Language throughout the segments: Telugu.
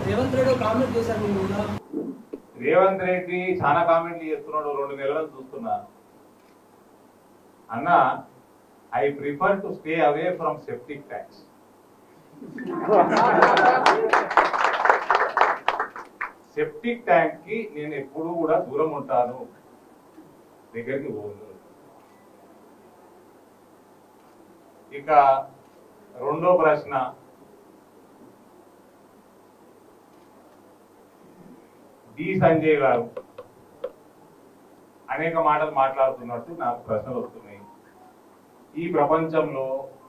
రేవంత్ రెడ్డి కామెంట్ చేశారు మీరు ఉన్నారా? రేవంత్ రెడ్డి చాలా కామెంట్లు చేస్తున్నాడు రెండు నెలలు చూస్తున్నా అన్న I prefer to stay away from septic tanks septic tank కి నేను ఎప్పుడూ కూడా దూరం ఉంటాను దగ్గరికి పోను ఇక రెండో ప్రశ్న డి సంజయ్ గారు అనేక మాటలు మాట్లాడుతున్నట్టు నాకు ప్రశ్నలు వస్తున్నాయి ఈ ప్రపంచంలో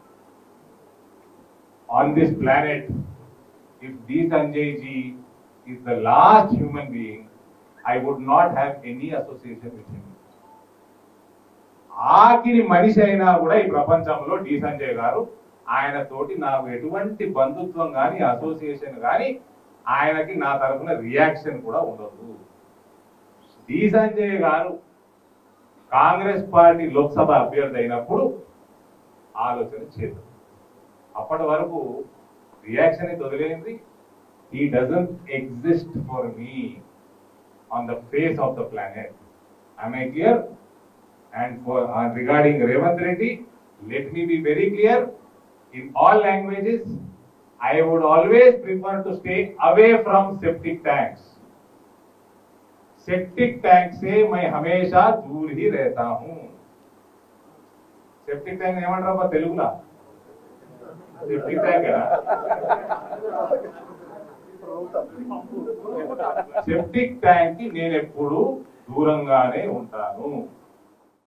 on this planet if the Sanjay ji is the last human being I would not have any association with him ఆఖరి మనిషి అయినా కూడా ఈ ప్రపంచంలో డి సంజయ్ గారు ఆయన తోటి నాకు ఎటువంటి బంధుత్వం కానీ అసోసియేషన్ కానీ ఆయనకి నా తరఫున రియాక్షన్ కూడా ఉండదు డి సంజయ్ గారు కాంగ్రెస్ పార్టీ లోక్సభ అభ్యర్థి అయినప్పుడు ఆలోచన చేద్దాం అప్పటి వరకు రియాక్షన్ వదిలేంది he doesn't exist for me on the face of the planet I I clear And for uh, regarding Revant Reddy, let me be very clear. In all languages, I would always prefer to stay away from septic tanks. Septic tank से मैं हमेशा दूर ही रहता हूँ సెప్టిక్ ట్యాంక్ ఏమంటారా తెలుగులా సెప్టిక్ ట్యాంక్ సెప్టిక్ ట్యాంక్ కి నేను ఎప్పుడు దూరంగానే ఉంటాను